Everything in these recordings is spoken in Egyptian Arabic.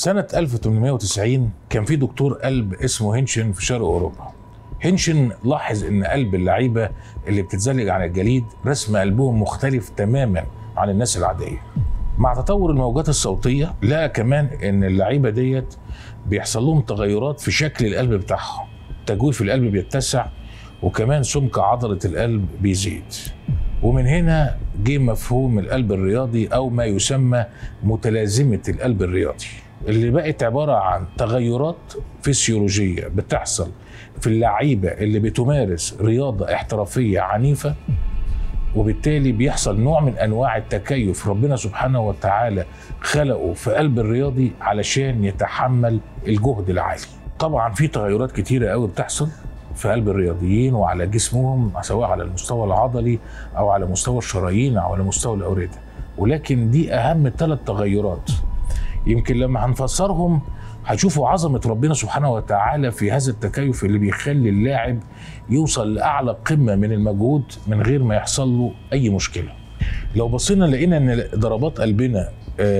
سنة 1890 كان في دكتور قلب اسمه هنشن في شرق أوروبا هنشن لاحظ ان قلب اللعيبة اللي بتتزلج على الجليد رسم قلبهم مختلف تماما عن الناس العادية مع تطور الموجات الصوتية لقى كمان ان اللعيبة ديت بيحصل لهم تغيرات في شكل القلب بتاعهم تجويف القلب بيتسع وكمان سمك عضلة القلب بيزيد ومن هنا جه مفهوم القلب الرياضي او ما يسمى متلازمة القلب الرياضي اللي بقت عبارة عن تغيرات فسيولوجية بتحصل في اللعيبة اللي بتمارس رياضة احترافية عنيفة وبالتالي بيحصل نوع من انواع التكيف ربنا سبحانه وتعالى خلقه في قلب الرياضي علشان يتحمل الجهد العالي طبعا في تغيرات كتيرة قوي بتحصل في قلب الرياضيين وعلى جسمهم سواء على المستوى العضلي او على مستوى الشرايين او على مستوى الاورده ولكن دي اهم ثلاث تغيرات يمكن لما هنفسرهم هتشوفوا عظمة ربنا سبحانه وتعالى في هذا التكيف اللي بيخلي اللاعب يوصل لأعلى قمة من المجهود من غير ما يحصل له أي مشكلة لو بصينا لقينا ان ضربات قلبنا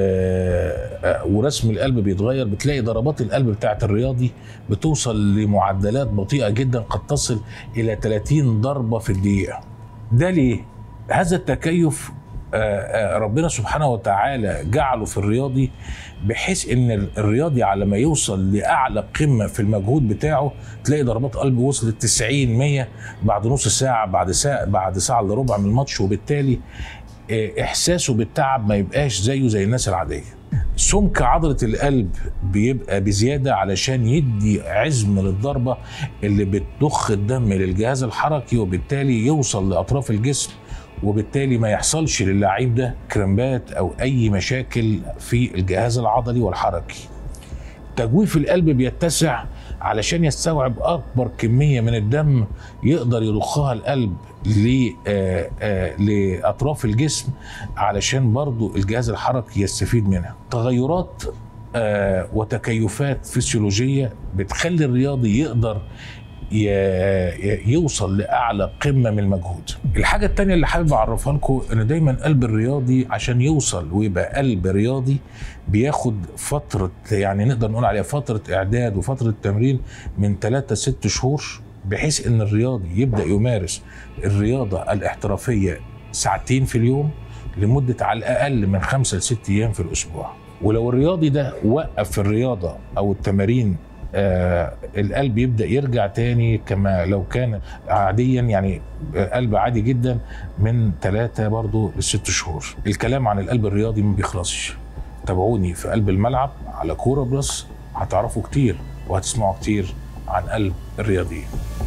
آه، آه، ورسم القلب بيتغير بتلاقي ضربات القلب بتاعت الرياضي بتوصل لمعدلات بطيئة جدا قد تصل إلى 30 ضربة في الدقيقة ده ليه؟ هذا التكيف آه، آه، ربنا سبحانه وتعالى جعله في الرياضي بحيث ان الرياضي على ما يوصل لاعلى قمه في المجهود بتاعه تلاقي ضربات قلبه وصلت 90 100 بعد نص ساعه بعد ساعه بعد ساعه الا ربع من الماتش وبالتالي آه، احساسه بالتعب ما يبقاش زيه زي الناس العاديه سمك عضلة القلب بيبقى بزيادة علشان يدي عزم للضربة اللي بتضخ الدم للجهاز الحركي وبالتالي يوصل لأطراف الجسم وبالتالي ما يحصلش للاعيب ده كرامبات او اي مشاكل في الجهاز العضلي والحركي تجويف القلب بيتسع علشان يستوعب اكبر كميه من الدم يقدر يضخها القلب ل- آه، آه، لاطراف الجسم علشان برضو الجهاز الحركي يستفيد منها تغيرات آه، وتكيفات فسيولوجيه بتخلي الرياضي يقدر ي- ي- يوصل لاعلى قمه من المجهود. الحاجه الثانيه اللي حابب اعرفها لكم ان دايما قلب الرياضي عشان يوصل ويبقى قلب رياضي بياخد فتره يعني نقدر نقول عليها فتره اعداد وفتره تمرين من 3 ل 6 شهور بحيث ان الرياضي يبدا يمارس الرياضه الاحترافيه ساعتين في اليوم لمده على الاقل من خمسة لست ايام في الاسبوع. ولو الرياضي ده وقف في الرياضه او التمارين آه القلب يبدا يرجع تاني كما لو كان عاديا يعني قلب عادي جدا من ثلاثة برضو لست شهور الكلام عن القلب الرياضي ما بيخلصش تابعوني في قلب الملعب على كورة بلس هتعرفوا كتير وهتسمعوا كتير عن قلب الرياضيين